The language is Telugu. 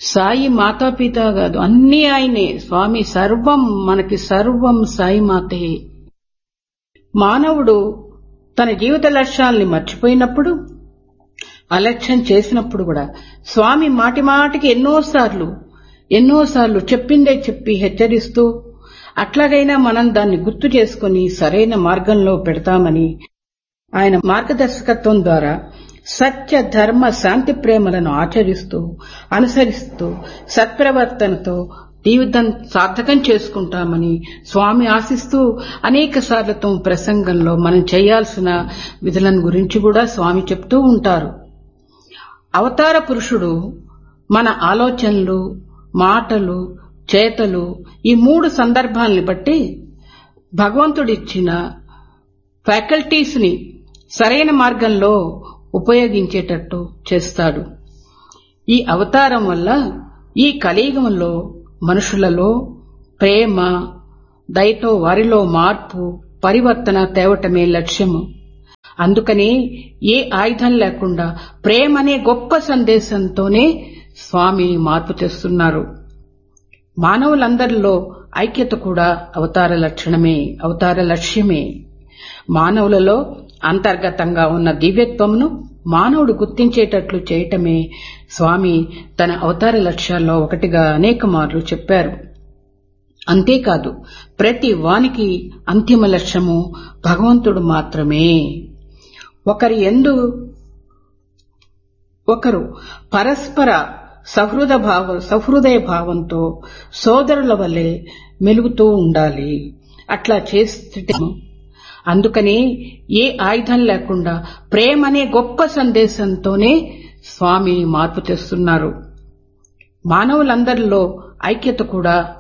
సాయి మాతాపిత కాదు అన్నీ ఆయనే స్వామి సర్వం మనకి సర్వం సాయి మాతే మానవుడు తన జీవిత లక్ష్యాల్ని మర్చిపోయినప్పుడు అలక్ష్యం చేసినప్పుడు కూడా స్వామి మాటి మాటికి ఎన్నోసార్లు ఎన్నోసార్లు చెప్పిందే చెప్పి హెచ్చరిస్తూ అట్లాగైనా మనం దాన్ని గుర్తు చేసుకుని సరైన మార్గంలో పెడతామని ఆయన మార్గదర్శకత్వం ద్వారా సత్య ధర్మ శాంతి ప్రేమలను ఆచరిస్తూ అనుసరిస్తూ సత్ప్రవర్తనతో జీవితం సార్థకం చేసుకుంటామని స్వామి ఆశిస్తూ అనేక సార్లు తమ ప్రసంగంలో మనం చేయాల్సిన విధులను గురించి కూడా స్వామి చెప్తూ ఉంటారు అవతార పురుషుడు మన ఆలోచనలు మాటలు చేతలు ఈ మూడు సందర్భాల్ని బట్టి భగవంతుడిచ్చిన ఫ్యాకల్టీస్ ని సరైన మార్గంలో ఉపయోగించేటట్టు చేస్తాడు ఈ అవతారం వల్ల ఈ కలియుగంలో మనుషులలో ప్రేమ దయతో వారిలో మార్పు పరివర్తన తేవటమే లక్ష్యము అందుకని ఏ ఆయుధం లేకుండా ప్రేమ అనే గొప్ప సందేశంతోనే స్వామి మార్పు తెస్తున్నారు మానవులందరిలో ఐక్యత కూడా అవతార లక్షణమే అవతార లక్ష్యమే మానవులలో అంతర్గతంగా ఉన్న దివ్యత్వమును మానవుడు గుర్తించేటట్లు చేయటమే స్వామి తన అవతార లక్ష్యాల్లో ఒకటిగా అనేక మార్లు చెప్పారు అంతేకాదు ప్రతి వానికి అంతిమ లక్ష్యము భగవంతుడు మాత్రమే ఒకరి ఎందు ఒకరు పరస్పర సహృద భావ సహృదయ భావంతో సోదరుల వలె మెలుగుతూ ఉండాలి అట్లా చేస్తే అందుకని ఏ ఆయుధం లేకుండా ప్రేమ అనే గొప్ప సందేశంతోనే స్వామి మార్పు తెస్తున్నారు మానవులందరిలో ఐక్యత కూడా